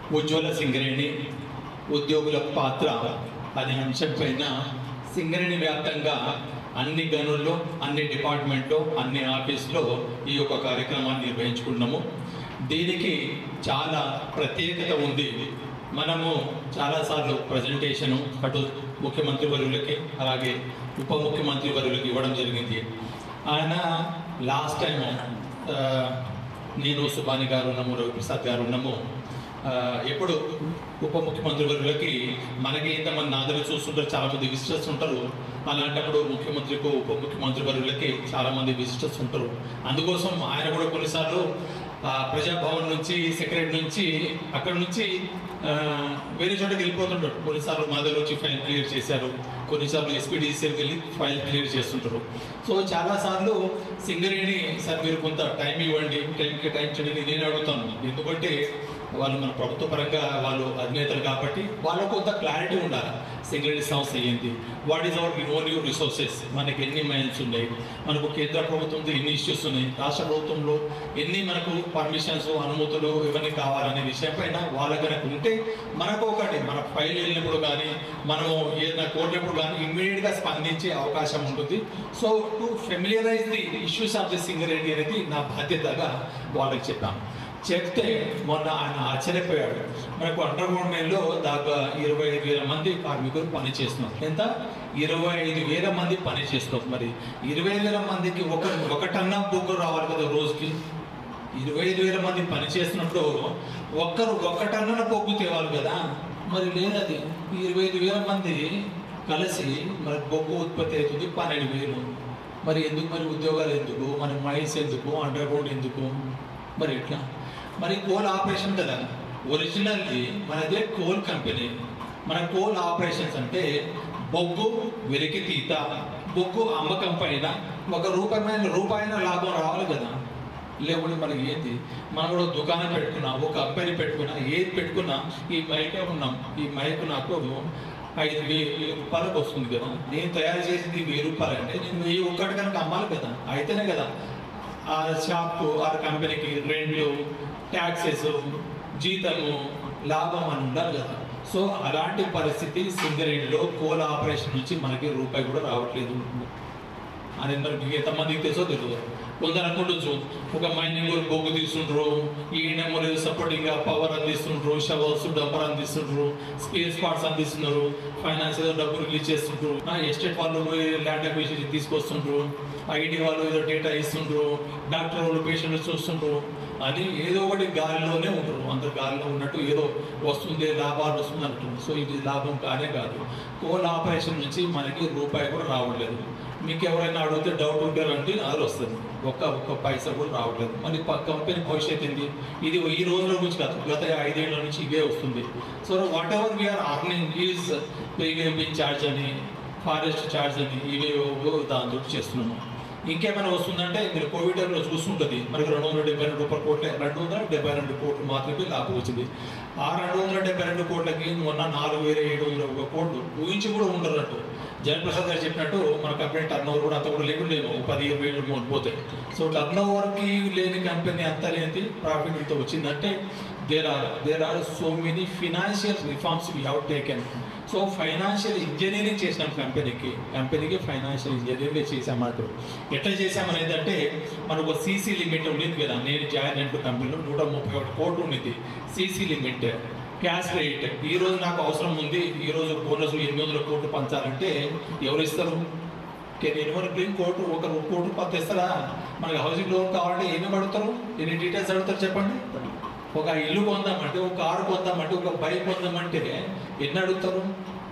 ఉజ్వల సింగరేణి ఉద్యోగుల పాత్ర అనే అంశం పైన సింగరేణి వ్యాప్తంగా అన్ని గనుల్లో అన్ని డిపార్ట్మెంట్లో అన్ని ఆఫీసులో ఈ యొక్క కార్యక్రమాన్ని నిర్వహించుకున్నాము దీనికి చాలా ప్రత్యేకత ఉంది మనము చాలాసార్లు ప్రజెంటేషను అటు ముఖ్యమంత్రి వర్యులకి అలాగే ఉప ముఖ్యమంత్రి వర్యులకి ఇవ్వడం జరిగింది ఆయన లాస్ట్ టైం నేను సుబాని గారు ఉన్నాము రవిప్రసాద్ గారు ఉన్నాము ఆ, ఎప్పుడు ఉప ముఖ్యమంత్రి వర్గులకి మనకి ఇంతమంది నాదరు చూస్తుంటారు చాలా మంది విజిటర్స్ ఉంటారు అలాంటప్పుడు ముఖ్యమంత్రికి ఉప ముఖ్యమంత్రి వర్గులకి చాలా మంది విజిటర్స్ ఉంటారు అందుకోసం ఆయన కూడా కొన్నిసార్లు ఆ, ప్రజాభవన్ నుంచి సెక్రటరీ నుంచి అక్కడ నుంచి ఆ, వేరే చోటకి వెళ్ళిపోతుంటారు కొన్నిసార్లు మా దగ్గర వచ్చి ఫైల్ క్లియర్ చేశారు కొన్నిసార్లు ఎస్పీడీసీకి వెళ్ళి ఫైల్ క్లియర్ చేస్తుంటారు సో చాలాసార్లు సింగరేణి సార్ మీరు కొంత టైం ఇవ్వండి టైం కేటాయించండి నేను అడుగుతాను ఎందుకంటే వాళ్ళు మన ప్రభుత్వ పరంగా వాళ్ళు అధినేతలు కాబట్టి వాళ్ళకు కొంత క్లారిటీ ఉండాలి సింగరేణి సంస్థ ఏంటి what is our own you resources మనకి ఎన్ని మైన్స్ ఉన్నాయి మనకు కేంద్ర ప్రభుత్వంతో ఎన్ని ఇష్యూస్ ఉన్నాయి రాష్ట్ర ప్రభుత్వంలో ఎన్ని మనకు పర్మిషన్స్ అనుమతులు ఇవన్నీ కావాలనే విషయం పైన వాళ్ళ కనుక ఉంటే మనకు ఒకటి మన ఫైల్ వెళ్ళినప్పుడు కానీ మనము ఏదైనా కోరినప్పుడు కానీ ఇమ్మీడియట్ గా స్పందించే అవకాశం ఉంటుంది so to familiarize the issues of the Singareni అనేది నా బాధ్యతగా వాళ్ళకి చెప్పాను చెప్తే మొన్న ఆయన ఆశ్చర్యపోయాడు మనకు అండర్ గ్రౌండ్ మైన్లో దాకా ఇరవై ఐదు వేల మంది కార్మికులు పని చేస్తున్నారు ఎంత ఇరవై ఐదు వేల మంది పని చేస్తున్నారు మరి ఇరవై వేల మందికి ఒక ఒక టన్నా బొగ్గు రావాలి కదా రోజుకి ఇరవై ఐదు వేల మంది పని చేస్తున్నప్పుడు ఒక్కరు ఒక టన్నున బొగ్గు తేవాలి కదా మరి లేదది ఈ ఇరవై ఐదు వేల మంది కలిసి మరి బొగ్గు ఉత్పత్తి అవుతుంది పన్నెండు వేలు మరి ఎందుకు మరి ఉద్యోగాలు ఎందుకు మరి మైన్స్ ఎందుకు అండర్ గ్రౌండ్ ఎందుకు మరి ఎట్లా మరి కోల్ ఆపరేషన్ కదా ఒరిజినల్లీ మనదే కోల్ కంపెనీ మన కోల్ ఆపరేషన్స్ అంటే బొగ్గు వెలికి తీత బొగ్గు అమ్మకం పైన ఒక రూపాయమైన రూపాయన లాభం రావాలి కదా లేకుంటే మనకి ఏంటి మనం కూడా దుకాణం పెట్టుకున్నా ఒక కంపెనీ పెట్టుకున్నా ఏది పెట్టుకున్నా ఈ మైకే ఉన్నాం ఈ మైక్ నాకు ఐదు వేలు వెయ్యి రూపాయలకు వస్తుంది కదా నేను తయారు చేసింది వెయ్యి రూపాయలు అంటే నేను వెయ్యి ఒక్కటి కనుక అమ్మాలి కదా అయితేనే కదా ఆ షాప్కు ఆ కంపెనీకి రెంట్లు ట్యాక్సెస్ జీతము లాభం అని ఉండాలి కదా సో అలాంటి పరిస్థితి సింగరేణిలో కోల ఆపరేషన్ నుంచి మనకి రూపాయి కూడా రావట్లేదు అని అందరికి ఎంతమందికి తెలుసో తెలియదు కొందరు అనుకుంటుంచు ఒక మైనింగ్ బొగ్గు తీస్తుండ్రు ఈయనేమో లేదు సపోర్టింగ్ గా పవర్ అందిస్తుండ్రు షవర్స్ డంపర్ అందిస్తుండ్రు స్పేస్ పార్ట్స్ అందిస్తున్నారు ఫైనాన్స్ ఏదో డబ్బు రిలీజ్ చేస్తుండ్రు ఆ ఎస్టేట్ వాళ్ళు ల్యాండ్ అక్విజిషన్ తీసుకొస్తుండ్రు ఐటీ వాళ్ళు ఏదో డేటా ఇస్తుండ్రు డాక్టర్ వాళ్ళు పేషెంట్లు చూస్తుండ్రు అని ఏదో ఒకటి గాలిలోనే ఉంటారు అందరు గాలిలో ఉన్నట్టు ఏదో వస్తుంది లాభాలు వస్తుంది అంటున్నారు సో ఇది లాభం కానే కాదు కోల్ ఆపరేషన్ నుంచి మనకి రూపాయి కూడా రావట్లేదు మీకు ఎవరైనా అడిగితే డౌట్ ఉంటారంటే అది వస్తుంది ఒక్క ఒక్క పైసా కూడా రావట్లేదు మరి ప- కంపెనీ భవిష్యత్ ఏంటి ఇది ఈ రోజుల నుంచి కాదు గత ఐదేళ్ల నుంచి ఇవే వస్తుంది so whatever we are earning is payment charge అని ఫారెస్ట్ ఛార్జ్ అని ఇవేవో దాంతో చేస్తున్నాము ఇంకేమైనా వస్తుందంటే మీరు కోవిడ్ టైంలో చూస్తుంటుంది మనకి రెండు వందల డెబ్బై రెండు రూపాయల కోట్ల రెండు వందల డెబ్బై రెండు కోట్లు మాత్రమే లాభం వచ్చింది ఆ రెండు వందల డెబ్బై రెండు కోట్లకి మొన్న నాలుగు వేల ఏడు వందల ఒక కోట్లు ఊహించి కూడా ఉండరట్టు జయప్రసాద్ గారు చెప్పినట్టు మన కంపెనీ టర్న్ ఓవర్ కూడా అంత కూడా లేకుండా ఒక పది ఇరవై వేలు మూడు పోతాయి సో టర్న్ ఓవర్కి లేని కంపెనీ అంత లేని ప్రాఫిట్ ఇంత వచ్చిందంటే there are there are so many financial reforms we have taken so financial engineering చేసినాం కంపెనీకి కంపెనీకి ఫైనాన్షియల్ ఇంజనీరింగ్ చేసామంటారు ఎట్లా చేసామని ఏంటంటే మనకు సీసీ లిమిట్ ఉండేది కదా నేను జాయిన్ అయిన కంపెనీలో నూట ముప్పై ఒకటి కోట్లు ఉండేది సీసీ లిమిట్ క్యాష్ రేట్ ఈ రోజు నాకు అవసరం ఉంది ఈ రోజు బోనస్ ఎనిమిది వందల కోట్లు పంచాలంటే ఎవరు ఇస్తారు ఎనిమిది గ్రీన్ కోట్లు ఒక కోట్లు పంత ఇస్తారా మనకి హౌసింగ్ లోన్ కావాలంటే ఏమేమి అడుగుతారు ఎన్ని డీటెయిల్స్ అడుగుతారు చెప్పండి ఒక ఇల్లు కొందామంటే ఒక కారు కొందామంటే ఒక బైక్ కొందామంటే ఎన్ని అడుగుతారు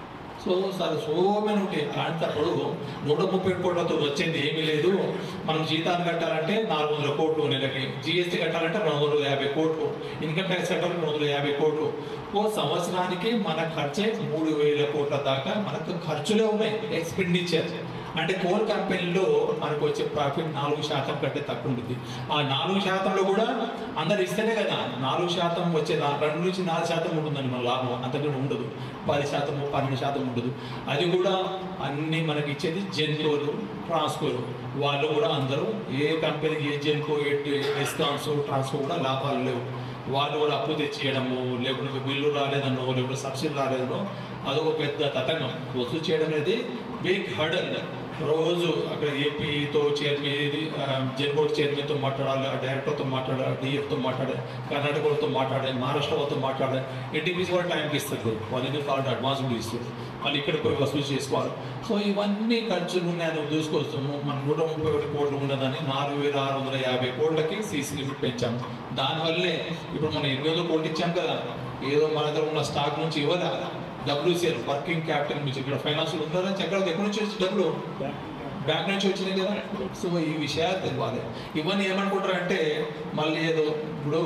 సో సరే సో మెనీ ఉంటాయి అలాంటప్పుడు నూట ముప్పై కోట్లతో వచ్చేది ఏమీ లేదు మనం జీతాలు కట్టాలంటే నాలుగు వందల కోట్లు నెలకి జిఎస్టీ కట్టాలంటే రెండు వందల యాభై కోట్లు ఇన్కమ్ ట్యాక్స్ కట్టాలంటే రెండు వందల యాభై కోట్లు ఓ సంవత్సరానికి మన ఖర్చే మూడు వేల కోట్ల దాకా మనకు ఖర్చులే ఉన్నాయి ఎక్స్పెండిచర్ అంటే కోల్ కంపెనీలో మనకు వచ్చే ప్రాఫిట్ నాలుగు శాతం కంటే తక్కువ ఉంటుంది ఆ నాలుగు శాతంలో కూడా అందరు ఇస్తేనే కదా నాలుగు శాతం వచ్చే లా- రెండు నుంచి నాలుగు శాతం ఉంటుందండి మన లాభం అంతకంటే ఉండదు పది శాతం పన్నెండు శాతం ఉండదు అది కూడా అన్ని మనకి ఇచ్చేది జెన్కోలు ట్రాన్స్కోలు వాళ్ళు కూడా అందరూ ఏ కంపెనీకి ఏ జెన్కో ఏ ఎస్కాన్స్ ట్రాన్స్కో కూడా లాభాలు లేవు వాళ్ళు కూడా అప్పు తెచ్చేయడము లేకుంటే బిల్లు రాలేదనో లేకుంటే సబ్సిడీ రాలేదనో అదొక పెద్ద తతంగం వసూలు చేయడం అనేది బిగ్ హర్డల్ రోజు అక్కడ ఏపీతో చైర్మన్ జెన్ బోర్డ్ చైర్మన్తో మాట్లాడాలి డైరెక్టర్తో మాట్లాడాలి డిఎఫ్తో మాట్లాడాలి కర్ణాటకతో మాట్లాడాలి మహారాష్ట్ర వాళ్ళతో మాట్లాడాలి ఎన్టీపీసీ కూడా టైంకి ఇస్తుంది వాళ్ళు ఎన్ని కావాలంటే అడ్వాన్స్ కూడా ఇస్తుంది వాళ్ళు ఇక్కడ పోయి వసూలు చేసుకోవాలి సో ఇవన్నీ ఖర్చులు ఉన్నాయని చూసుకొస్తాము మన నూట ముప్పై ఒకటి కోట్లు ఉన్నదని నాలుగు వేల ఆరు వందల యాభై కోట్లకి సీసీ లిమిట్ పెంచాము దానివల్లే ఇప్పుడు మనం ఎనిమిది వందల కోట్లు ఇచ్చాం కదా ఏదో మన దగ్గర ఉన్న స్టాక్ నుంచి ఇవ్వదా డబ్ల్యూసీఎల్ వర్కింగ్ క్యాపిటల్ నుంచి ఇక్కడ ఫైనాన్షియల్ ఉందా ఎక్కడ ఎక్కడి నుంచి వచ్చి డబ్బులు బ్యాంక్ నుంచి వచ్చినాయి కదా సో ఈ విషయాలు తెలియాలి ఇవన్నీ ఏమనుకుంటారు అంటే మళ్ళీ ఏదో ఇప్పుడు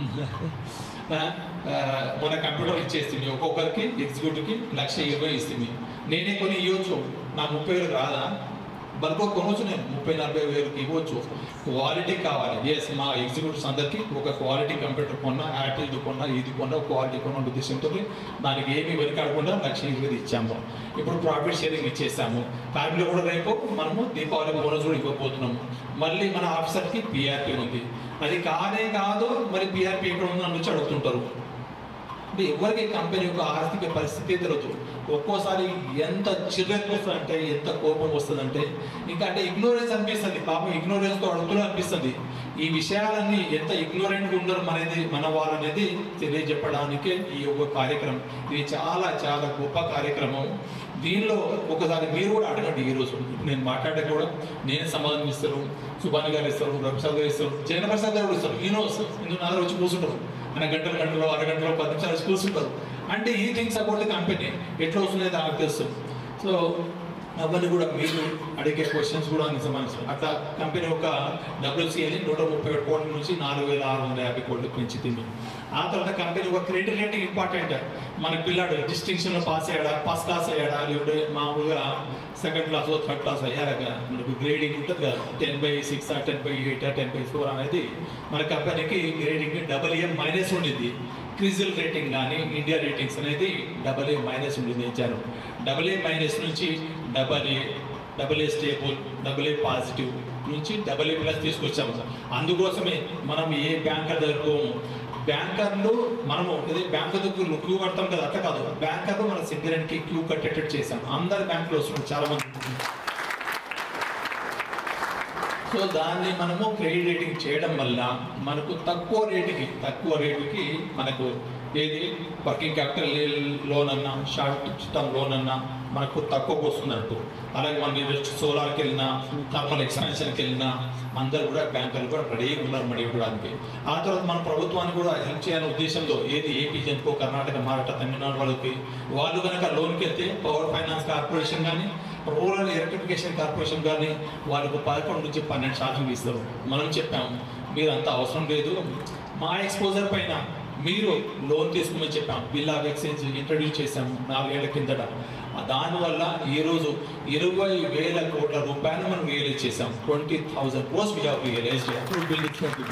ఆ, ఆ, మన కంప్యూటర్ ఇచ్చేస్తుంది ఒక్కొక్కరికి ఎగ్జిక్యూటివ్కి లక్ష ఇరవై ఇస్తుంది నేనే కొని ఇవ్వచ్చు నా ముప్పై వేలు రాదా బల్క్ కొనవచ్చు నేను ముప్పై నలభై వేలకి ఇవ్వచ్చు క్వాలిటీ కావాలి ఎస్ మా ఎగ్జిక్యూటివ్స్ అందరికీ ఒక క్వాలిటీ కంప్యూటర్ కొన్నా యాపిల్ కొన్నా ఇది కొన్నా క్వాలిటీ కొన్న ఉద్దేశంతో దానికి ఏమీ వెనకాడకుండా లక్ష ఇరవై ఇచ్చాము ఇప్పుడు ప్రాఫిట్ షేరింగ్ ఇచ్చేసాము ఫ్యామిలీ కూడా రేపు మనము దీపావళి బోనస్ కూడా ఇవ్వబోతున్నాము మళ్ళీ మన ఆఫీసర్కి పిఆర్పీ ఉంది అది కానే కాదు మరి పిఆర్పీ ఎక్కడ ఉందని వచ్చి అడుగుతుంటారు అంటే ఎవరికి కంపెనీ యొక్క ఆర్థిక పరిస్థితి తెలియదు ఒక్కోసారి ఎంత చిర్రెత్తి వస్తుందంటే ఎంత కోపం వస్తుందంటే ఇంకా అంటే ఇగ్నోరెన్స్ అనిపిస్తుంది పాపం ఇగ్నోరెన్స్తో అడుగుతున్నా అనిపిస్తుంది ఈ విషయాలన్నీ ఎంత ఇగ్నోరెంట్గా ఉండడం అనేది మన వాళ్ళనేది తెలియజెప్పడానికే ఈ యొక్క కార్యక్రమం ఇది చాలా చాలా గొప్ప కార్యక్రమం దీనిలో ఒకసారి మీరు కూడా అడగండి ఈ రోజు ఇప్పుడు నేను మాట్లాడే కూడా నేను సమాధానం ఇస్తారు సుభాని గారు ఇస్తారు రవిప్రసాద్ గారు ఇస్తారు జగన్ ప్రసాద్ గారు కూడా ఇస్తారు ఈయన వస్తారు ఇందుకు నా దగ్గర వచ్చి కూర్చుంటారు ఆయన గంటలు గంటలు అరగంటలో పది నిమిషాలు వచ్చి కూర్చుంటారు అంటే ఈ థింగ్స్ అబౌట్ ది కంపెనీ ఎట్లా వస్తున్నాయి నాకు తెలుస్తుంది సో అవన్నీ కూడా మీరు అడిగే క్వశ్చన్స్ కూడా నిజమైన అట్లా కంపెనీ ఒక డబ్ల్యూసీఎల్ని నూట ముప్పై ఏడు కోట్ల నుంచి నాలుగు వేల ఆరు వందల యాభై కోట్లు పెంచుతుంది ఆ తర్వాత కంపెనీ ఒక క్రెడిట్ రేటింగ్ ఇంపార్టెంట్ మన పిల్లాడు డిస్టింక్షన్లో పాస్ అయ్యాడా ఫస్ట్ క్లాస్ అయ్యాడా లేకుంటే మామూలుగా సెకండ్ క్లాస్ థర్డ్ క్లాస్ అయ్యాక మనకు గ్రేడింగ్ ఉంటుంది కదా ten by six ten by eight ten by four అనేది మన కంపెనీకి గ్రేడింగ్ డబల్ ఏ మైనస్ ఉండింది క్రిజిల్ రేటింగ్ కానీ ఇండియా రేటింగ్స్ అనేది డబల్ ఏ మైనస్ ఉండింది ఇచ్చారు డబల్ ఏ మైనస్ నుంచి double A double A stable double A positive నుంచి డబల్ ఏ ప్లస్ తీసుకొచ్చాము అందుకోసమే మనం ఏ బ్యాంకర్ దగ్గర పోము బ్యాంకర్లు మనము అదే బ్యాంకర్ దగ్గర క్యూ కడతాం కదా అట్లా కాదు బ్యాంకర్లు మన సింగరేణికి క్యూ కట్టేటట్టు చేసాం అందరు బ్యాంకులు వస్తున్నారు చాలా మంది సో దాన్ని మనము క్రెడిట్ రేటింగ్ చేయడం వల్ల మనకు తక్కువ రేటుకి తక్కువ రేటుకి మనకు ఏది వర్కింగ్ క్యాపిటల్ లోన్ అన్నా షార్ట్ టర్మ్ లోన్ అన్నా మనకు తక్కువకు వస్తున్నట్టు అలాగే మన సోలార్కి వెళ్ళినా థర్మల్ ఎక్స్పాన్షన్కి వెళ్ళినా అందరు కూడా బ్యాంకులు కూడా రెడీగా ఉన్నారు మరి ఇవ్వడానికి ఆ తర్వాత మన ప్రభుత్వాన్ని కూడా హెల్ప్ చేయాలనే ఉద్దేశంతో ఏది ఏపీ జెన్కో కర్ణాటక మహారాష్ట్ర తమిళనాడు వాళ్ళకి వాళ్ళు కనుక లోన్కి వెళ్తే పవర్ ఫైనాన్స్ కార్పొరేషన్ కానీ రూరల్ ఎలక్ట్రిఫికేషన్ కార్పొరేషన్ కానీ వాళ్ళకు పదకొండు నుంచి పన్నెండు శాతం ఇస్తారు మనం చెప్పాము మీరు అంత అవసరం లేదు మా ఎక్స్పోజర్ పైన మీరు లోన్ తీసుకోమని చెప్పాం బిల్ ఆఫ్ ఎక్స్చేంజ్ ఇంట్రడ్యూస్ చేశాము నాలుగేళ్ల కిందట దానివల్ల ఈరోజు ఇరవై వేల కోట్ల రూపాయలు మనం రియలైజ్ చేసాం twenty thousand crores we have realize bill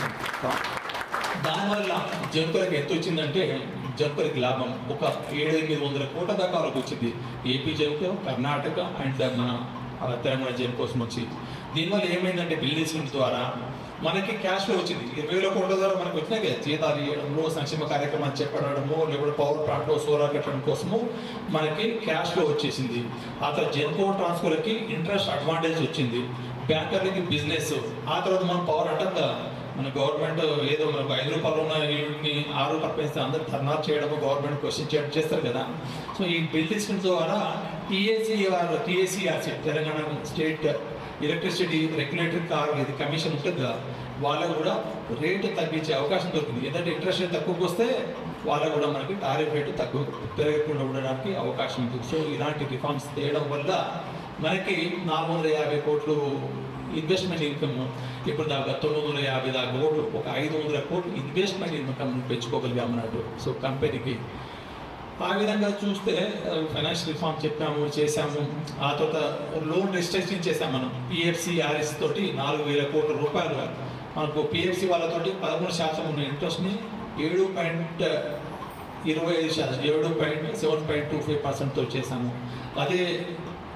దానివల్ల జంతువులకు ఎంత వచ్చిందంటే జంతువులకి లాభం ఒక ఏడు ఎనిమిది వందల కోట్ల దాకా వాళ్ళకి వచ్చింది ఏపీ జంకు కర్ణాటక అండ్ మన ఆ, తెలంగాణ జన్ కోసం వచ్చి దీనివల్ల ఏమైందంటే బిల్డింగ్స్ ద్వారా మనకి క్యాష్ ఫ్లో వచ్చింది ఇరవై వేల కోట్ల ద్వారా మనకు వచ్చినాయి కదా జీతాలు ఇవ్వడంలో సంక్షేమ కార్యక్రమాలు చెప్పడము లేకపోతే పవర్ ప్లాంట్లో సోలార్ కట్టడం కోసము మనకి క్యాష్ ఫ్లో వచ్చేసింది ఆ తర్వాత జెన్కో ట్రాన్స్ఫర్కి ఇంట్రెస్ట్ అడ్వాంటేజ్ వచ్చింది బ్యాంకర్లకి బిజినెస్ ఆ తర్వాత మనం పవర్ అంటాం కదా మన గవర్నమెంట్ ఏదో మనకు ఐదు రూపాయలు ఉన్న యూనిట్ని ఆరు రూపాయలు పెంచితే అందరు ధర్నాలు చేయడము గవర్నమెంట్ క్వశ్చన్ చేయడం చేస్తారు కదా సో ఈ బిల్ తీసుకున్న ద్వారా టీఏసీఆర్ టీఏసీఆర్సీ తెలంగాణ స్టేట్ ఎలక్ట్రిసిటీ రెగ్యులేటరీ కార్ ఇది కమిషన్ ఉంటుంది కదా వాళ్ళకు కూడా రేటు తగ్గించే అవకాశం దొరికింది ఎందుకంటే ఇంట్రెస్ట్ రేట్ తక్కువకి వస్తే వాళ్ళకు కూడా మనకి టారిఫ్ రేటు తక్కువ పెరగకుండా ఉండడానికి అవకాశం ఉంది సో ఇలాంటి రిఫార్మ్స్ తేయడం వల్ల మనకి నాలుగు వందల యాభై కోట్లు ఇన్వెస్ట్మెంట్ ఇన్కమ్ ఇప్పుడు దాకా తొమ్మిది వందల యాభై దాకా కోట్లు ఒక ఐదు వందల కోట్లు ఇన్వెస్ట్మెంట్ ఇన్కమ్ పెంచుకోగలిగాం అన్నట్టు సో కంపెనీకి ఆ విధంగా చూస్తే ఫైనాన్షియల్ రిఫార్మ్ చెప్పాము చేశాము ఆ తర్వాత లోన్ రిస్ట్రిక్షన్ చేశాం మనం పిఎఫ్సి ఆర్ఎస్ తోటి నాలుగు వేల కోట్ల రూపాయలు మనకు పిఎఫ్సి వాళ్ళతోటి పదమూడు శాతం ఉన్న ఇంట్రెస్ట్ని ఏడు పాయింట్ ఇరవై ఐదు శాతం ఏడు point seven point two five పర్సెంట్తో చేశాము అదే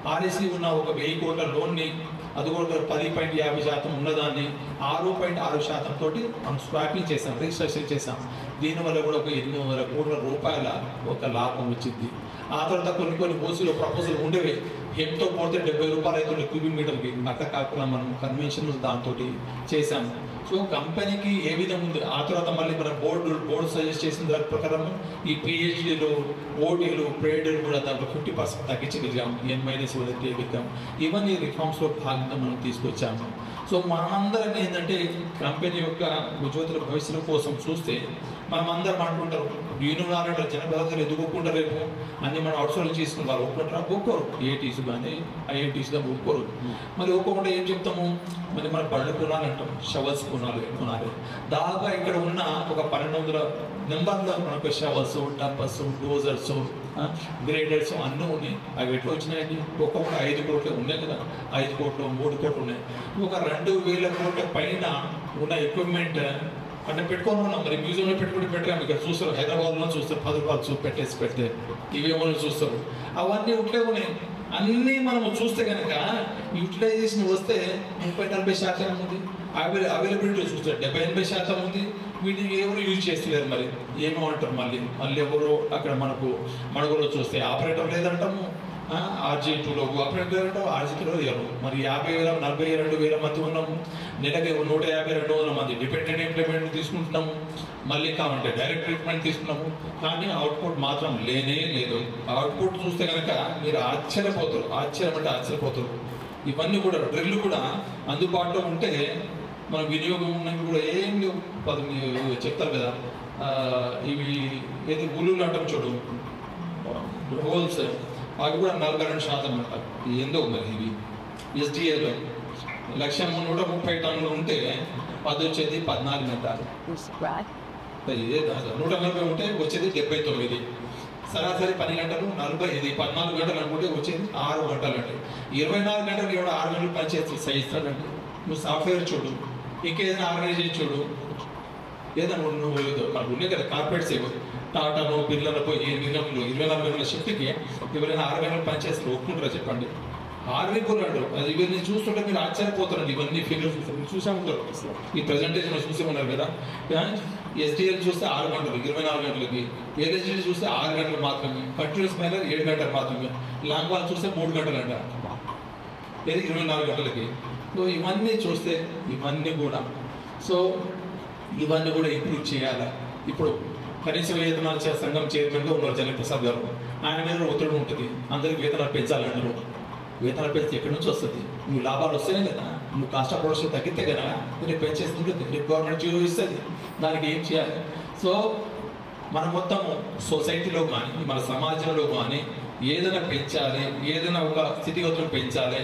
ఆర్ఎస్సి ఉన్న ఒక వెయ్యి కోట్ల లోన్ని అది కూడా ఒక పది పాయింట్ యాభై శాతం ఉన్నదాన్ని ఆరు పాయింట్ ఆరు శాతం తోటి మనం స్వాపింగ్ చేసాం రిజిస్ట్రేషన్ చేసాం దీనివల్ల కూడా ఒక ఎనిమిది వందల కోట్ల రూపాయల ఒక లాభం వచ్చింది ఆ తర్వాత కొన్ని కొన్ని బోసులు ప్రపోజల్ ఉండేవి హెమ్తో పోతే డెబ్బై రూపాయలు అవుతుంది క్యూబిక్ మీటర్కి అట్లా కాకుండా మనం కన్వెన్షన్ దాంతో చేసాము సో కంపెనీకి ఏ విధంగా ఉంది ఆ తర్వాత మళ్ళీ మన బోర్డు బోర్డు సజెస్ట్ చేసిన దాని ప్రకారం ఈ పిహెచ్డీలు ఓటీలు ప్రేడీలు కూడా దాంట్లో ఫిఫ్టీ పర్సెంట్ తగ్గించగలిగాం ఎన్ మైనస్ తీయగలిగాం ఇవన్నీ రిఫార్మ్స్లో భాగంగా మనం తీసుకొచ్చాము సో మనమందరం ఏంటంటే కంపెనీ యొక్క ఉజ్వతుల భవిష్యత్తు కోసం చూస్తే మనం అందరం అనుకుంటారు యూనివర్సిటీ జనపదార్థాలు ఎదుగుకుంటారు రేపు అన్ని మనం అవుట్సోర్స్ చేసుకుని వాళ్ళు ఒప్పుకుంటారా ఒప్పుకోరు ఏటీస్ కానీ ఐఐటీస్ కానీ ఒప్పుకోరు మరి ఒప్పుకోకుండా ఏం చెప్తాము మరి మన బళ్ళు కొనాలి అంటాం షవర్స్ కొనాలి కొనాలి దాదాపు ఇక్కడ ఉన్న ఒక పన్నెండు వందల నెంబర్లో మనకు షవర్స్ టప్పర్స్ డోజర్స్ గ్రేడర్స్ అన్నీ ఉన్నాయి అవి ఎట్లా వచ్చినాయండి ఒక్కొక్క ఐదు కోట్లు ఉన్నాయి కదా ఐదు కోట్లు మూడు కోట్లు ఉన్నాయి ఒక రెండు వేల కోట్ల పైన ఉన్న ఎక్విప్మెంట్ అంటే పెట్టుకొని ఉన్నాం మరి మ్యూజియంలో పెట్టుకుంటే పెట్టాము ఇక్కడ చూస్తారు హైదరాబాద్లో చూస్తారు పది రూపాయలు చూ పెట్టేసి పెడితే ఇవేమో చూస్తారు అవన్నీ ఉంటే ఉన్నాయి అన్నీ మనం చూస్తే కనుక యూటిలైజేషన్ వస్తే ముప్పై నలభై శాతం ఉంది అవైల అవైలబిలిటీ చూస్తే డెబ్బై ఎనభై శాతం ఉంది వీటిని ఎవరు యూజ్ చేస్తలేరు మరి ఏమో అంటారు మళ్ళీ మళ్ళీ ఎవరు అక్కడ మనకు మనకు చూస్తే ఆపరేటర్ లేదంటాము ఆర్జీ టూలో ఆపరేటర్ అంటాం ఆర్జీ టూలో లేరు మరి యాభై వేల నలభై రెండు వేల మంది ఉన్నాము నెలకి నూట యాభై రెండు వందల మంది డిపెండెంట్ ఎంప్లాయ్మెంట్ తీసుకుంటున్నాము మళ్ళీ కావాలంటే డైరెక్ట్ ట్రీట్మెంట్ తీసుకున్నాము కానీ అవుట్పుట్ మాత్రం లేనే లేదు అవుట్పుట్ చూస్తే కనుక మీరు ఆశ్చర్యపోతారు ఆశ్చర్యం అంటే ఆశ్చర్యపోతారు ఇవన్నీ కూడా డ్రిల్ కూడా అందుబాటులో ఉంటే మన వినియోగం ఉన్నవి కూడా ఏం లేవు పది మీరు చెప్తారు కదా ఆ, ఇవి ఏది గుళ్ళు అంటాం చూడు హోల్స్ అవి కూడా నలభై రెండు శాతం అంటారు ఏందో మరి ఇవి ఎస్డిఏలో లక్ష నూట ముప్పై టన్నులు ఉంటే అది వచ్చేది పద్నాలుగు గంటలు subscribe, ఇదే కాదు. నూట నలభై ఉంటే వచ్చేది డెబ్బై తొమ్మిది సరాసరి పది గంటలు నలభై ఇది పద్నాలుగు గంటలు అనుకుంటే వచ్చేది ఆరు గంటలు అంటే ఇరవై నాలుగు గంటలు ఎవడో ఆరు గంటలు పనిచేస్తే సహిస్తాడంటే నువ్వు సాఫ్ట్వేర్ చూడు ఇంకేదైనా ఆర్గనైజేషన్ చూడు ఏదైనా నువ్వు నువ్వు ఏదో మనకు ఉన్నాయి కదా కార్పొరేట్స్ ఏవో టాటాను బిర్లాలో పోయి ఎనిమిది గంటలు ఇరవై నాలుగు గంటల షిఫ్ట్కి ఎవరైనా ఆరు గంటలు పనిచేస్తారు ఒప్పుకుంటారా చెప్పండి ఆరు అంటారు అది ఇవన్నీ చూస్తుంటే మీరు ఆశ్చర్యపోతారండి ఇవన్నీ ఫిగర్స్ మీరు చూసే ఉంటారు ఈ ప్రజెంటేషన్ చూసే ఉన్నారు కదా ఎస్డిఎల్ చూస్తే ఆరు గంటలు ఇరవై నాలుగు గంటలకి ఏదైనా చూస్తే ఆరు గంటలు మాత్రమే కంటిన్యూస్ మైనర్ ఏడు గంటలు మాత్రమే లాంగ్ వాల్ చూస్తే మూడు గంటలు అంట ఏది ఇరవై నాలుగు గంటలకి సో ఇవన్నీ చూస్తే ఇవన్నీ కూడా సో ఇవన్నీ కూడా ఇంప్రూవ్ చేయాలి ఇప్పుడు కనీస వేతనాలు చే- సంఘం చైర్మన్గా ఉన్నారు జనప్రసాద్ గారు ఆయన మీద ఒత్తిడి ఉంటుంది అందరికి వేతనాలు పెంచాలంటారు వేతనాలు పెంచితే ఎక్కడి నుంచి వస్తుంది నువ్వు లాభాలు వస్తేనే కదా నువ్వు కాస్ట్ ఆఫ్ ప్రొడక్షన్ తగ్గితే కదా రేపు పెంచేస్తుంది రేపు గవర్నమెంట్ జీవో ఇస్తుంది దానికి ఏం చేయాలి సో మన మొత్తం సొసైటీలో కానీ మన సమాజంలో కానీ ఏదైనా పెంచాలి ఏదైనా ఒక స్థితిగతులను పెంచాలి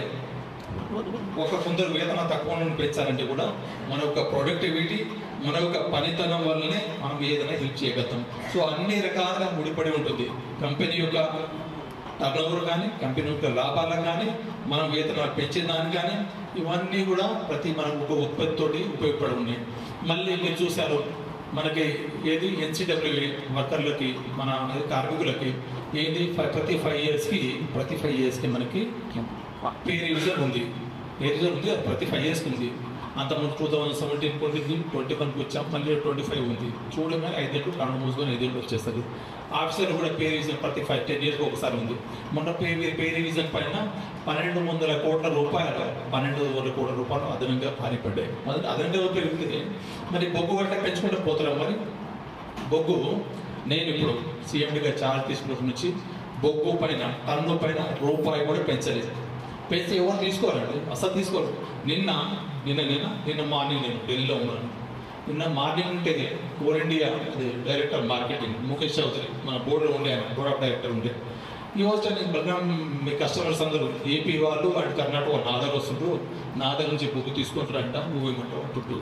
ఒక కొందరు వేతన తక్కువ నుండి పెంచాలంటే కూడా మన యొక్క ప్రొడక్టివిటీ మన యొక్క పనితనం వల్లనే మనం ఏదైనా హెల్ప్ చేయగలుగుతాం సో అన్ని రకాలుగా ముడిపడి ఉంటుంది కంపెనీ యొక్క టర్నోవర్ కానీ కంపెనీ యొక్క లాభాలకు కానీ మనం వేతనాలు పెంచేదానికి కానీ ఇవన్నీ కూడా ప్రతి మనం ఒక ఉత్పత్తితోటి ఉపయోగపడి ఉన్నాయి మళ్ళీ మీరు చూశారు మనకి ఏది ఎన్సిడబ్ల్యూ వర్కర్లకి మన కార్మికులకి ఏది ఫ- ప్రతి ఫైవ్ ఇయర్స్కి ప్రతి ఫైవ్ ఇయర్స్కి మనకి పే రివిజన్ ఉంది పే రివిజన్ ఉంది అది ప్రతి ఫైవ్ ఇయర్స్కి ఉంది అంతకుముందు two thousand seventeen twenty twenty వన్కి వచ్చాం మళ్ళీ ట్వంటీ ఫైవ్ ఉంది చూడమే ఐదేళ్ళు కళ్ళు మూసుకొని ఐదేళ్ళు వచ్చేస్తుంది ఆఫీసర్ కూడా పే రివిజన్ ప్రతి ఫైవ్ టెన్ ఇయర్స్కి ఒకసారి ఉంది మొన్న పే పే రివిజన్ పైన పన్నెండు వందల కోట్ల రూపాయలు పన్నెండు వందల కోట్ల రూపాయలు అదనంగా పారిపడ్డాయి మొదటి అదనంగా పెరిగితే మరి బొగ్గు గట్ట పెంచుకుంటే పోతారా మరి బొగ్గు నేను ఇప్పుడు సీఎండిగా చార్జ్ తీసుకున్న నుంచి బొగ్గు పైన టన్ను పైన రూపాయి కూడా పెంచలేదు పెంచి ఎవరు తీసుకోరండి అసలు తీసుకోరు నిన్న నిన్న నిన్న నిన్న మార్నింగ్ నేను ఢిల్లీలో ఉన్నాను నిన్న మార్నింగ్ ఉంటే కోర్ ఇండియా అది డైరెక్టర్ మార్కెటింగ్ ముఖేష్ చౌదరి మన బోర్డులో ఉండే ఆయన బోర్డ్ ఆఫ్ డైరెక్టర్ ఉండే ఈ వచ్చి బలరాం మీ కస్టమర్స్ అందరూ ఏపీ వాళ్ళు అటు కర్ణాటక నా దగ్గర వస్తుండ్రు నా దగ్గర నుంచి బుక్ తీసుకుంటారంట నువ్వేమంటావు చుట్టూ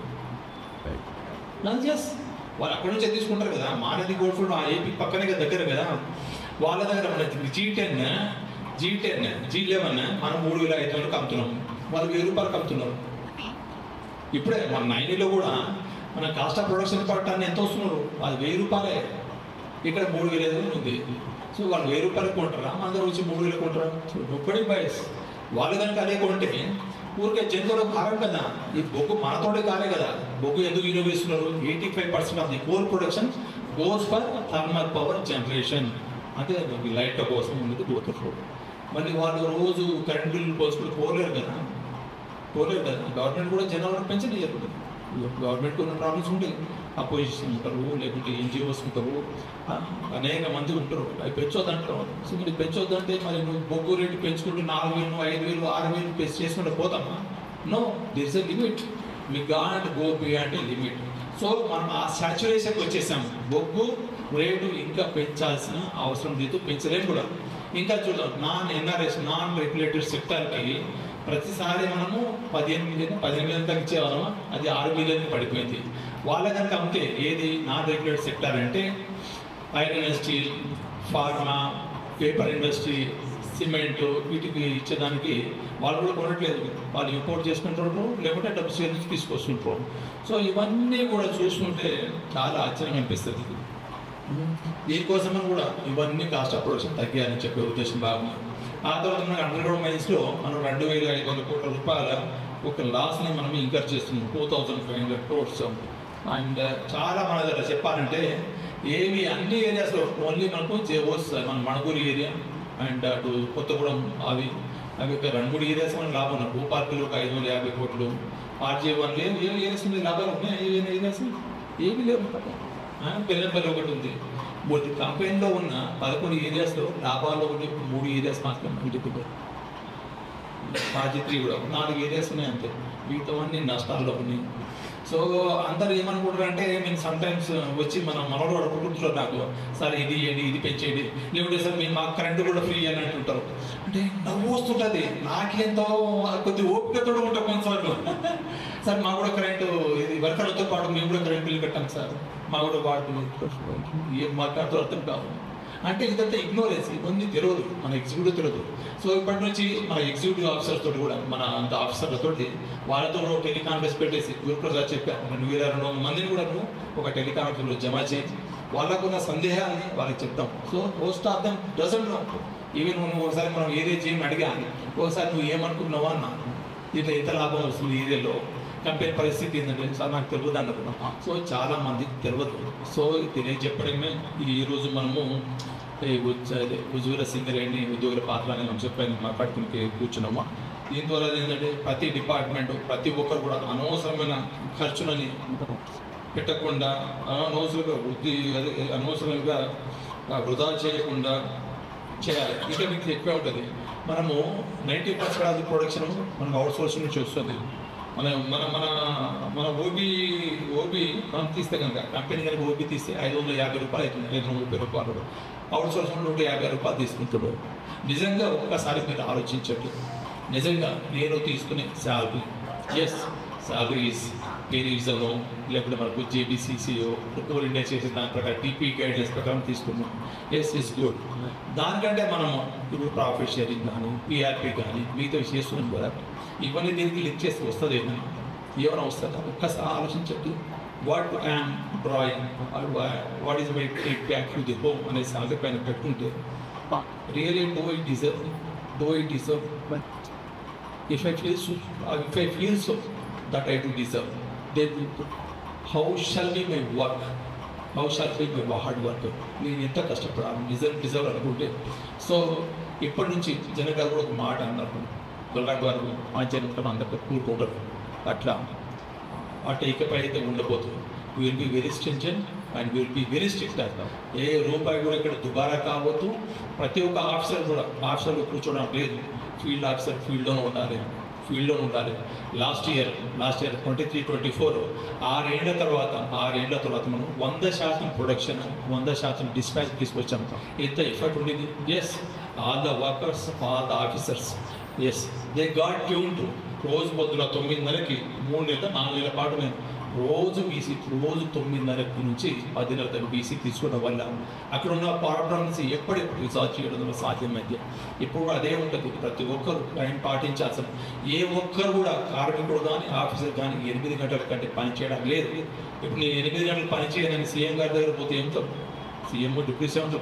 నన్ జస్ వాళ్ళు అక్కడ నుంచే తీసుకుంటారు కదా మానది గోల్డ్ ఫుడ్ ఆ ఏపీ పక్కనే కదా దగ్గర కదా వాళ్ళ దగ్గర మన G ten G ten G eleven మనం మూడు వేల ఐదు వందలకు అమ్ముతున్నాం వాళ్ళు వెయ్యి రూపాయలకు అమ్ముతున్నారు ఇప్పుడే మన నైన్లో కూడా మన కాస్ట్ ఆఫ్ ప్రొడక్షన్ పట్టాన్ని ఎంత వస్తున్నారు అది వెయ్యి రూపాయలే ఇక్కడ మూడు వేల ఐదు వందలు ఉంది సో వాళ్ళు వెయ్యి రూపాయలకు కొంటారా మన దగ్గర వచ్చి మూడు వేలకు కొంటారా నొప్పటి బయస్ వాళ్ళు కనుక అదే కొంటే ఊరికే జంతువులకు కారం కదా ఈ బొగ్గు మనతోడే కాలే కదా బొగ్గు ఎందుకు యూజ్ చేస్తున్నారు eighty five percent of the coal production goes for thermal power generation అంటే ఈ లైట్ల కోసం ఉన్నది పోతున్నారు మళ్ళీ వాళ్ళు రోజు కరెంట్ బిల్లు పోసుకుని పోలేరు కదా పోలేరు కదా గవర్నమెంట్ కూడా జనాలను పెంచలేదు గవర్నమెంట్ ఉన్న ప్రాబ్లమ్స్ ఉంటాయి అపోజిషన్ ఉంటారు లేకుంటే ఎన్జిఓస్ ఉంటారు ఆ, అనేక మంది ఉంటారు అవి పెంచొద్దు అంటారు సో మీరు పెంచొద్దు అంటే మరి నువ్వు బొగ్గు రేటు పెంచుకుంటూ నాలుగు వేలు ఐదు వేలు ఆరు వేలు పెంచి చేసుకుంటూ పోతామా no this a limit me god go beyond limit so మనం ఆ సాచురేషన్కి వచ్చేసాం బొగ్గు రేటు ఇంకా పెంచాల్సిన అవసరం లేదు పెంచలేము కూడా ఇంకా చూద్దాం నాన్ ఎన్ఆర్ఎస్ నాన్ రెగ్యులేటెడ్ సెక్టార్కి ప్రతిసారి మనము పదిహేను మిలియన్ పదిహేను మిలియన్ దాకా ఇచ్చేవాళ్ళము అది ఆరు మిలియన్ పడిపోయింది వాళ్ళ కనుక అమ్మితే ఏది నాన్ రెగ్యులేటెడ్ సెక్టార్ అంటే iron and steel pharma paper industry cement వీటికి ఇచ్చేదానికి వాళ్ళు కూడా కొనట్లేదు వాళ్ళు ఇంపోర్ట్ చేసుకుంటారు లేకుంటే డబ్బు సేల్ నుంచి తీసుకొస్తుంటారు సో ఇవన్నీ కూడా చూసుకుంటే చాలా ఆశ్చర్యం అనిపిస్తుంది దీనికోసమని కూడా ఇవన్నీ కాస్ట్ ఆఫ్ ప్రొడక్షన్ తగ్గాయని చెప్పే ఉద్దేశం బాగుంది ఆ తర్వాత మనకి అండర్ గ్రౌండ్ మైన్స్లో మనం రెండు వేల ఐదు వందల కోట్ల రూపాయల ఒక లాస్ని మనం ఇంకర్ చేస్తున్నాం two thousand five hundred crores and చాలా మన దగ్గర చెప్పాలంటే ఏవి అన్ని ఏరియాస్లో ఓన్లీ మనకు జేవోస్ మన మణపూర్ ఏరియా అండ్ అటు కొత్తగూడెం అవి అవి ఒక రెండు మూడు ఏరియాస్ మన లాభం ఉన్నాయి భూపార్కులు ఒక ఐదు వందల యాభై కోట్లు RJ one A A areas మీద లాభాలు ఉన్నాయి ఏ ఏరియాస్ ఏవి లేవు పెద్దపల్లి ఒకటి ఉంది మూడు కంపెనీలో ఉన్న పదకొండు ఏరియాస్లో లాభాల్లో ఉండే మూడు ఏరియాస్ మాత్రమే ఇంటికి పాజిత్రి కూడా నాలుగు ఏరియాస్ ఉన్నాయి అంతే మిగతా అన్ని నష్టాల్లో ఉన్నాయి సో అందరు ఏమనుకుంటారు అంటే మేము సమ్ టైమ్స్ వచ్చి మనం మనలో అడుగుతుంటారు నాకు సార్ ఇది ఇవ్వండి ఇది పెంచేయండి లేకుంటే సార్ మేము మాకు కరెంటు కూడా ఫ్రీ అని అంటుంటారు అంటే నవ్వు వస్తుంటుంది నాకేంతో కొద్ది ఓపికతో ఉంటాం కొన్నిసార్లు సార్ మా కూడా కరెంటు ఇది వర్కర్లతో పాటు మేము కూడా కరెంట్ బిల్లు కట్టాం సార్ మా కూడా వాడుతుంది ఏం మాట్లాడుతూ అర్థం కావు అంటే ఇదంతా ఇగ్నోరెన్స్ ఇవన్నీ తెలియదు మన ఎగ్జిక్యూటివ్ తెలియదు సో ఇప్పటి నుంచి మన ఎగ్జిక్యూటివ్ ఆఫీసర్స్ తోటి కూడా మన అంత ఆఫీసర్లతో వాళ్ళతో కూడా టెలికాన్ఫరెన్స్ పెట్టేసి గురుప్రసాద్ చెప్పాను రెండు వేల రెండు వందల మందిని కూడా నువ్వు ఒక టెలికాన్ఫరెన్స్లో జమ చేసి వాళ్ళకున్న సందేహాన్ని వాళ్ళకి చెప్తాం so most of them doesn't know even నువ్వు ఒకసారి మనం ఏదే చేయమని అడిగా ఒకసారి నువ్వు ఏమనుకున్నావా అన్నా దీంట్లో ఎంత లాభం వస్తుంది ఏరియాలో కంపెనీ పరిస్థితి ఏంటంటే సార్ నాకు తెలియదు అనుకున్నాం సో చాలా మందికి తెలియదు సో తెలియజెప్పడమే ఈ రోజు మనము ఈ ఉజ్- అదే ఉజ్వల సింగరేణి ఉద్యోగుల పాత్ర అనే అంశం పైన మాట్లాడుకుని కూర్చున్నాము దీని ద్వారా ఏంటంటే ప్రతి డిపార్ట్మెంట్ ప్రతి ఒక్కరు కూడా అనవసరమైన ఖర్చులని పెట్టకుండా అనవసరంగా వృద్ధి అదే అనవసరంగా ఆ, వృధా చేయకుండా చేయాలి ఇంకా మీకు ఎక్కువ ఉంటుంది మనము ninety percent of the production మనకు అవుట్ సోర్సింగ్ నుంచి వస్తుంది మన మన మన మన ఓబీ ఓబీ మనం తీస్తే కనుక కంపెనీ కనుక ఓబీ తీస్తే ఐదు వందల యాభై రూపాయలు అవుతుంది ఐదు వందల ముప్పై రూపాయలు అవుట్ సోర్సింగ్ నూట యాభై రూపాయలు తీసుకుంటాడు నిజంగా ఒక్కసారి మీరు ఆలోచించండి నిజంగా నేను తీసుకునే salary is salary is pay రివిజన్లో లేకపోతే మనకు జేబీసీసీఓ కోల్ ఇండియా చేసే దాని ప్రకారం టీపీ గైడెన్స్ ప్రకారం తీసుకున్నాం ఎస్ ఇస్ గుడ్ దానికంటే మనం ఇప్పుడు ప్రాఫిట్ షేరింగ్ కానీ పిఆర్పి కానీ మిగతా చేస్తున్నాం కదా ఇవన్నీ దీనికి లింక్ చేసి వస్తుంది ఏమైనా ఏమైనా వస్తుందా ఒక్కసారి ఆలోచించండి what I'm drawing what is my take back to the home అనే సాగ పైన పెట్టుకుంటే really do it deserve do it deserve if I feel so, uh, if I feel so that I do deserve, then how shall be my work? How shall be my hard work? నేను ఎంత కష్టపడాలి deserve deserve అనుకుంటే so ఇప్పటి నుంచి జన గారు కూడా ఒక మాట అన్నారు బలరాం గారు మా జనంతో అందరితో కూడుకుంటారు అట్లా అటు ఇకపై అయితే ఉండబోతుంది will be very stringent and will be very strict ఏ రూపాయి కూడా ఇక్కడ దుబారా కావద్దు ప్రతి ఒక్క ఆఫీసర్ కూడా ఆఫీసర్లో కూర్చోవడం లేదు ఫీల్డ్ ఆఫీసర్ ఫీల్డ్లోనే ఉండాలి ఫీల్డ్లో ఉండాలి last year last year twenty three twenty four ఆరేళ్ల తర్వాత ఆరేళ్ల తర్వాత మనం వంద శాతం ప్రొడక్షన్ వంద శాతం డిస్పాచ్ తీసుకొచ్చాం ఎంత ఎఫర్ట్ ఉండేది as all the workers all the officers as they got tune to రోజు పొద్దున తొమ్మిదిన్నరకి మూడు నెలల నాలుగు నెలల పాటు నేను రోజు బీసీ రోజు తొమ్మిదిన్నరకి నుంచి పదిన్నర దాకా బీసీ తీసుకోవడం వల్ల అక్కడ ఉన్న ప్రాబ్లమ్స్ ఎప్పటికప్పుడు రిసాల్వ్ చేయడం సాధ్యమైంది ఇప్పుడు అదే ఉంటుంది ప్రతి ఒక్కరు టైం పాటించాల్సిన ఏ ఒక్కరు కూడా కార్మికుడు కానీ ఆఫీసర్ కానీ ఎనిమిది గంటల కంటే పని చేయడం లేదు ఇప్పుడు నేను ఎనిమిది గంటలు పని చేయనని సీఎం గారి దగ్గర పోతే ఏం తప్పు సీఎం డిప్యూటీ సీఎం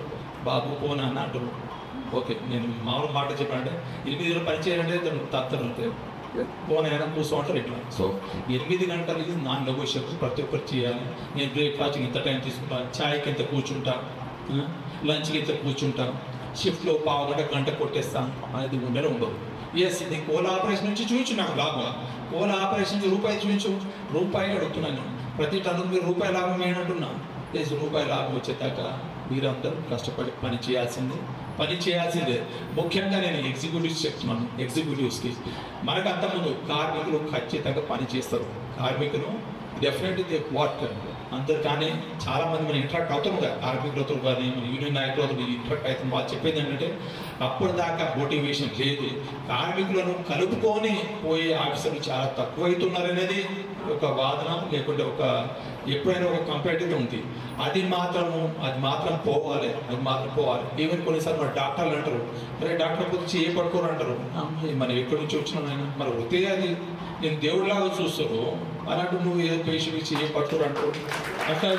బాబు పోనా అన్న అంటారు ఓకే నేను మామూలు మాట చెప్పానంటే ఎనిమిది గంటలు పని చేయాలంటే తత్తరు పోనైనా కూర్చోంటారు ఇట్లా సో ఎనిమిది గంటలు ఇది నాన్ నెగోషియబుల్ ప్రతి ఒక్కరు చేయాలి నేను బ్రేక్ఫాస్ట్కి ఇంత టైం తీసుకుంటాను ఛాయ్కి ఇంత కూర్చుంటా ఆ, లంచ్కి ఇంత కూర్చుంటా షిఫ్ట్లో పావు గంట గంట కొట్టేస్తాను అనేది ఉండనే ఉండదు ఎస్ ఇది కోల ఆపరేషన్ నుంచి చూపించు నాకు లాభం కోల ఆపరేషన్ రూపాయి చూపించు రూపాయి అడుగుతున్నాను ప్రతి టన్ను మీరు రూపాయి లాభం ఏంటంటున్నా ఎస్ రూపాయి లాభం వచ్చేదాకా మీరందరూ కష్టపడి పని చేయాల్సిందే పని చేయాల్సిందే ముఖ్యంగా నేను ఎగ్జిక్యూటివ్స్ చెప్తున్నాను ఎగ్జిక్యూటివ్స్కి మనకు అంతకుముందు కార్మికులు ఖచ్చితంగా పని చేస్తారు కార్మికులు డెఫినెట్లీ దే వర్క్ అందరు కానీ చాలా మంది మనం ఇంటరాక్ట్ అవుతాం కదా కార్మికులతో కానీ మన యూనియన్ నాయకులతో ఇంటరాక్ట్ అవుతాం వాళ్ళు చెప్పేది ఏంటంటే అప్పటిదాకా మోటివేషన్ లేదు కార్మికులను కలుపుకొని పోయే ఆఫీసర్లు చాలా తక్కువైతున్నారు అనేది ఒక వాదన లేకుంటే ఒక ఎప్పుడైనా ఒక కంపారిటివ్ ఉంది అది మాత్రము అది మాత్రం పోవాలి అది మాత్రం పోవాలి ఈవెన్ కొన్నిసార్లు మన డాక్టర్లు అంటారు మరి డాక్టర్ గురించి ఏ పడుకోరు అంటారు అమ్మాయి మనం ఎక్కడి నుంచి వచ్చినాం ఆయన మరి వస్తే అది నేను దేవుడిలాగా చూస్తారు అలాంటి నువ్వు ఏదో పేషెంట్ ఇచ్చి ఏ పట్టుకోరు అంటారు అట్లా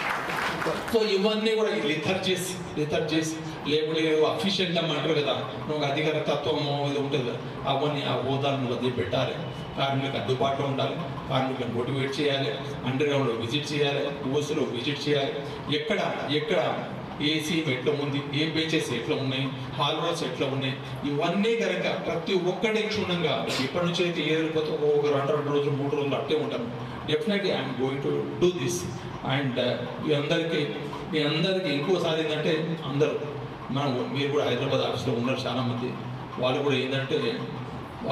సో ఇవన్నీ కూడా లిథర్జీస్ లిథర్జీస్ లేకుంటే ఏదో అఫీషియల్ అంటారు కదా నువ్వు అధికార తత్వము ఇది ఉంటుంది కదా అవన్నీ ఆ హోదాలను వదిలిపెట్టాలి కార్మికులకు అందుబాటులో ఉండాలి కార్మికులను మోటివేట్ చేయాలి అండర్ గ్రౌండ్లో విజిట్ చేయాలి ఓసులో విజిట్ చేయాలి ఎక్కడ ఎక్కడ ఏసీ ఎట్లా ఉంది ఏ బెంచెస్ ఎట్లా ఉన్నాయి హాల్ రోడ్స్ ఎట్లా ఉన్నాయి ఇవన్నీ కనుక ప్రతి ఒక్కటి క్షుణ్ణంగా ఇప్పటి నుంచి అయితే ఏ వెళ్ళిపోతే ఒక రెండు రెండు రోజులు మూడు రోజులు అట్టే ఉంటాను definitely I'm going to do this and మీ అందరికీ మీ అందరికీ ఇంకోసారి ఏంటంటే అందరూ మనం మీరు కూడా హైదరాబాద్ ఆఫీస్లో ఉన్నారు చాలామంది వాళ్ళు కూడా ఏంటంటే ఆ,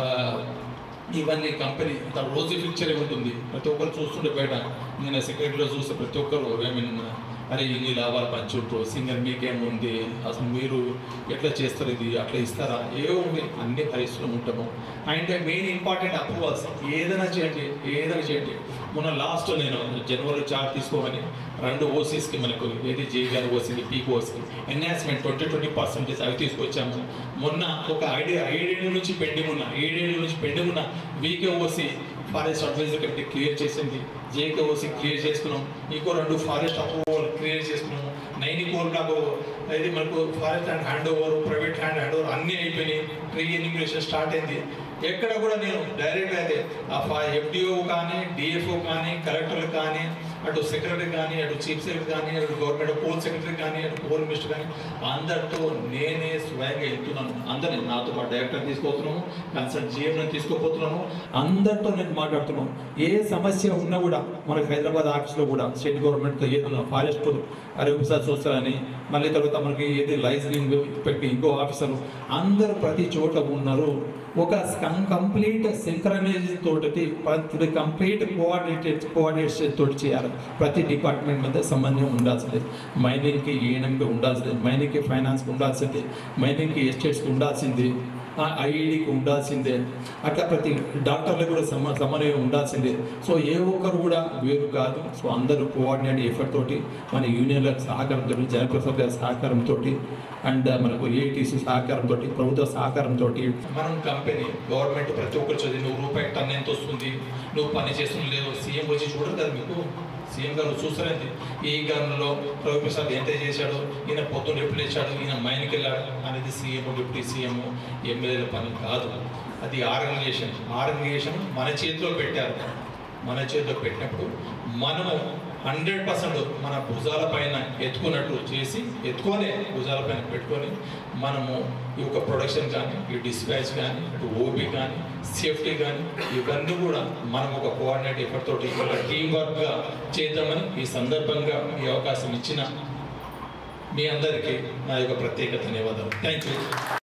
ఇవన్నీ కంపెనీ అంత రోజు పిక్చర్ ఉంటుంది ప్రతి ఒక్కరు చూస్తుంటే బయట నేను సెక్రటరీలో చూస్తే ప్రతి ఒక్కరు ఐ మీన్ అరే ఇన్ని లాభాలు పంచుంటారు సింగర్ మీకేముంది అసలు మీరు ఎట్లా చేస్తారు ఇది అట్లా ఇస్తారా ఏవో ఉంది అన్ని పరిస్థితులు ఉంటాము అండ్ మెయిన్ ఇంపార్టెంట్ అప్రూవల్స్ ఏదైనా చేయండి ఏదైనా చేయండి మొన్న లాస్ట్ నేను జనవరి చార్ట్ తీసుకోమని రెండు ఓసీస్కి మనకు ఏది జేగారు ఓసీకి పీక్ ఓసీకి ఎన్హాన్స్మెంట్ ట్వంటీ ట్వంటీ పర్సెంటేజ్ అవి తీసుకొచ్చాము మొన్న ఒక ఐడియా ఐడేళ్ళ నుంచి పెండింగ్ ఉన్న ఏడేళ్ళ నుంచి పెండింగ్ ఉన్న VK OC forest advisor committee clear చేసింది జేకేఓసి క్లియర్ చేసుకున్నాం ఇంకో రెండు ఫారెస్ట్ అప్రూవల్ క్లియర్ చేసుకున్నాము నైన్ కోర్ నాకు ఇది మనకు forest land hand over private land hand over అన్నీ అయిపోయినాయి ప్రీ ఇనిగ్రేషన్ స్టార్ట్ అయింది ఎక్కడ కూడా నేను డైరెక్ట్ అయితే ఆ ఎఫ్డిఓ కానీ డిఎఫ్ఓ కానీ కలెక్టర్లు కానీ అటు సెక్రటరీ కానీ అటు చీఫ్ సెక్రటరీ కానీ అటు గవర్నమెంట్ పోల్ సెక్రటరీ కానీ అటు పోల్ మినిస్టర్ కానీ అందరితో నేనే స్వయంగా వెళ్తున్నాను అందరిని నాతో పాటు డైరెక్టర్ తీసుకోతున్నాము కన్సల్ట్ జిఎం తీసుకోపోతున్నాము అందరితో నేను మాట్లాడుతున్నాను ఏ సమస్య ఉన్నా కూడా మనకి హైదరాబాద్ ఆఫీస్లో కూడా స్టేట్ గవర్నమెంట్తో ఏదైనా ఫారెస్ట్ అరవిసార్ చూస్తారని మళ్ళీ తర్వాత మనకి ఏది లైసెన్సింగ్ పెట్టి ఇంకో ఆఫీసర్ అందరూ ప్రతి చోట ఉన్నారు ఒక కంప్లీట్ సింక్రనైజేషన్ తోటి ప్రతి కంప్లీట్ కోఆర్డినేటెడ్ కోఆర్డినేషన్ తోటి చేయాలి ప్రతి డిపార్ట్మెంట్ మధ్య సంబంధం ఉండాల్సిందే మైనింగ్కి ఏఎన్ఎంకి ఉండాల్సిందే మైనింగ్కి ఫైనాన్స్కి ఉండాల్సిందే మైనింగ్కి ఎస్టేట్స్కి ఉండాల్సిందే ఐఈడికి ఉండాల్సిందే అట్లా ప్రతి డాక్టర్లకు కూడా సమ సమన్వయం ఉండాల్సిందే సో ఏ ఒక్కరు కూడా వేరు కాదు సో అందరూ కోఆర్డినేట్ ఎఫర్ట్ తోటి మన యూనియన్ల సహకారంతో జనప్రసాద్ గారి సహకారంతో అండ్ మనకు ఏఐటీసీ సహకారంతో ప్రభుత్వ సహకారంతో మనం కంపెనీ గవర్నమెంట్ ప్రతి ఒక్కరు చదివి నువ్వు రూపాయి టన్ ఎంత వస్తుంది నువ్వు పని చేస్తుంది లేదు సీఎం వచ్చి చూడరు కదా మీకు సీఎం గారు చూస్తారండి ఈ గవర్నలో రవి ప్రసాద్ ఎంత చేశాడు ఈయన పొద్దున్న ఎప్పుడు లేచాడు ఈయన మైన్కి వెళ్ళాడు అనేది సీఎం డిప్యూటీ సీఎం ఎమ్మెల్యేల పని కాదు అది ఆర్గనైజేషన్ ఆర్గనైజేషన్ మన చేతిలో పెట్టారు మన చేతిలో పెట్టినప్పుడు మనము హండ్రెడ్ పర్సెంట్ మన భుజాల పైన ఎత్తుకున్నట్టు చేసి ఎత్తుకొని భుజాల పైన పెట్టుకొని మనము ఈ యొక్క ప్రొడక్షన్ కానీ ఈ డిస్పాచ్ కానీ ఇటు ఓబీ కానీ సేఫ్టీ కానీ ఇవన్నీ కూడా మనం ఒక కోఆర్డినేట్ ఎఫర్ట్ తోటి ఒక టీం వర్క్గా చేద్దామని ఈ సందర్భంగా ఈ అవకాశం ఇచ్చిన మీ అందరికీ నా యొక్క ప్రత్యేక ధన్యవాదాలు థ్యాంక్ యూ